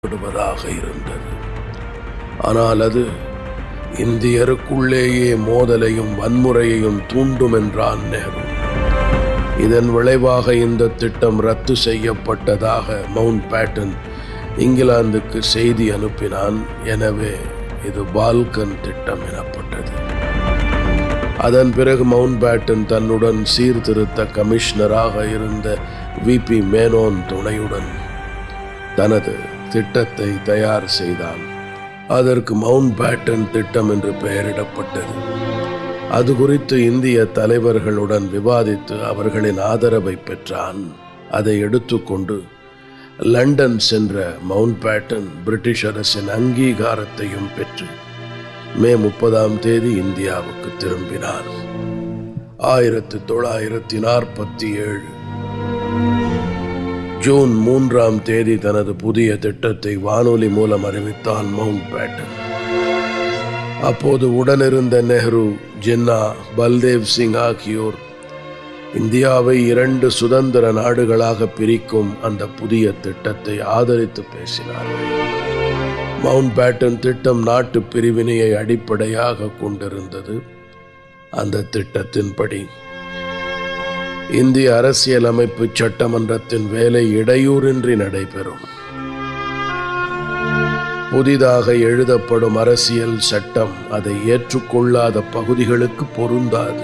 விடுவதாக இருந்தது ஆனால் அது இந்தியருக்குள்ளேயே மோதலையும் வன்முறையையும் தூண்டும் என்றான் நேரு இதன் விளைவாக இந்த திட்டம் ரத்து செய்யப்பட்டதாக மவுண்ட் பேட்டன் இங்கிலாந்துக்கு செய்தி அனுப்பினான் எனவே இது பால்கன் திட்டம் எனப்பட்டது அதன் பிறகு மவுண்ட் பேட்டன் தன்னுடன் சீர்திருத்த கமிஷனராக இருந்த விபி மேனோன் துணையுடன் தனது திட்டத்தை தயார் செய்தான் அதற்கு மவுண்ட் பேட்டன் திட்டம் என்று பெயரிடப்பட்டது அது குறித்து இந்திய தலைவர்களுடன் விவாதித்து அவர்களின் ஆதரவை பெற்றான் அதை எடுத்துக்கொண்டு லண்டன் சென்ற மவுண்ட் பேட்டன் பிரிட்டிஷ் அரசின் அங்கீகாரத்தையும் பெற்று மே முப்பதாம் தேதி இந்தியாவுக்கு திரும்பினார் ஆயிரத்தி தொள்ளாயிரத்தி நாற்பத்தி ஏழு ஜூன் மூன்றாம் தேதி தனது புதிய திட்டத்தை வானொலி மூலம் அறிவித்தான் மவுண்ட் பேட்டன் அப்போது உடனிருந்த நெஹ்ரு ஜின்னா பல்தேவ் சிங் ஆகியோர் இந்தியாவை இரண்டு சுதந்திர நாடுகளாக பிரிக்கும் அந்த புதிய திட்டத்தை ஆதரித்து பேசினார்கள் மவுண்ட் பேட்டன் திட்டம் நாட்டு பிரிவினையை அடிப்படையாக கொண்டிருந்தது அந்த திட்டத்தின்படி இந்திய அரசியலமைப்பு சட்டமன்றத்தின் வேலை இடையூறின்றி நடைபெறும் புதிதாக எழுதப்படும் அரசியல் சட்டம் அதை ஏற்றுக்கொள்ளாத பகுதிகளுக்கு பொருந்தாது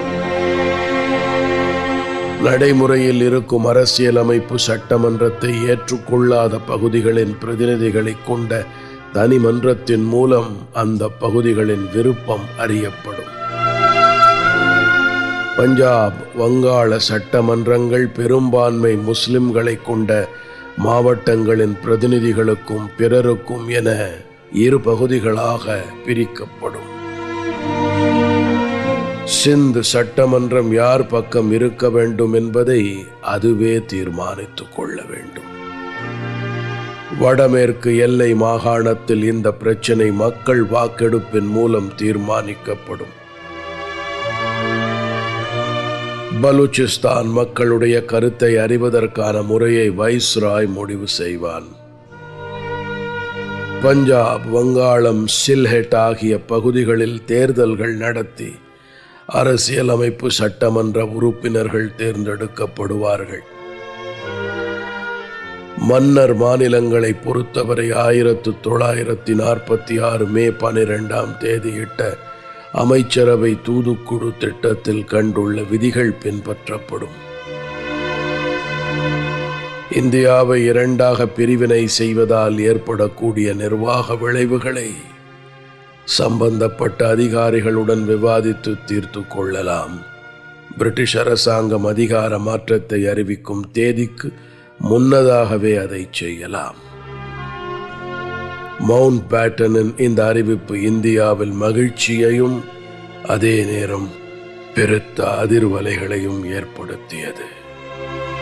நடைமுறையில் இருக்கும் அரசியலமைப்பு சட்டமன்றத்தை ஏற்றுக்கொள்ளாத பகுதிகளின் பிரதிநிதிகளை கொண்ட தனி மன்றத்தின் மூலம் அந்த பகுதிகளின் விருப்பம் அறியப்படும் பஞ்சாப் வங்காள சட்டமன்றங்கள் பெரும்பான்மை முஸ்லிம்களை கொண்ட மாவட்டங்களின் பிரதிநிதிகளுக்கும் பிறருக்கும் என இரு பகுதிகளாக பிரிக்கப்படும் சிந்து சட்டமன்றம் யார் பக்கம் இருக்க வேண்டும் என்பதை அதுவே தீர்மானித்துக் கொள்ள வேண்டும் வடமேற்கு எல்லை மாகாணத்தில் இந்த பிரச்சனை மக்கள் வாக்கெடுப்பின் மூலம் தீர்மானிக்கப்படும் பலூச்சிஸ்தான் மக்களுடைய கருத்தை அறிவதற்கான முறையை வைஸ்ராய் முடிவு செய்வான் பஞ்சாப் வங்காளம் சில்ஹெட் ஆகிய பகுதிகளில் தேர்தல்கள் நடத்தி அரசியலமைப்பு சட்டமன்ற உறுப்பினர்கள் தேர்ந்தெடுக்கப்படுவார்கள் மன்னர் மாநிலங்களை பொறுத்தவரை ஆயிரத்து தொள்ளாயிரத்தி நாற்பத்தி ஆறு மே பனிரெண்டாம் தேதியிட்ட அமைச்சரவை தூதுக்குழு திட்டத்தில் கண்டுள்ள விதிகள் பின்பற்றப்படும் இந்தியாவை இரண்டாக பிரிவினை செய்வதால் ஏற்படக்கூடிய நிர்வாக விளைவுகளை சம்பந்தப்பட்ட அதிகாரிகளுடன் விவாதித்து தீர்த்து கொள்ளலாம் பிரிட்டிஷ் அரசாங்கம் அதிகார மாற்றத்தை அறிவிக்கும் தேதிக்கு முன்னதாகவே அதை செய்யலாம் மவுண்ட் பேட்டனின் இந்த அறிவிப்பு இந்தியாவில் மகிழ்ச்சியையும் அதே நேரம் பெருத்த அதிர்வலைகளையும் ஏற்படுத்தியது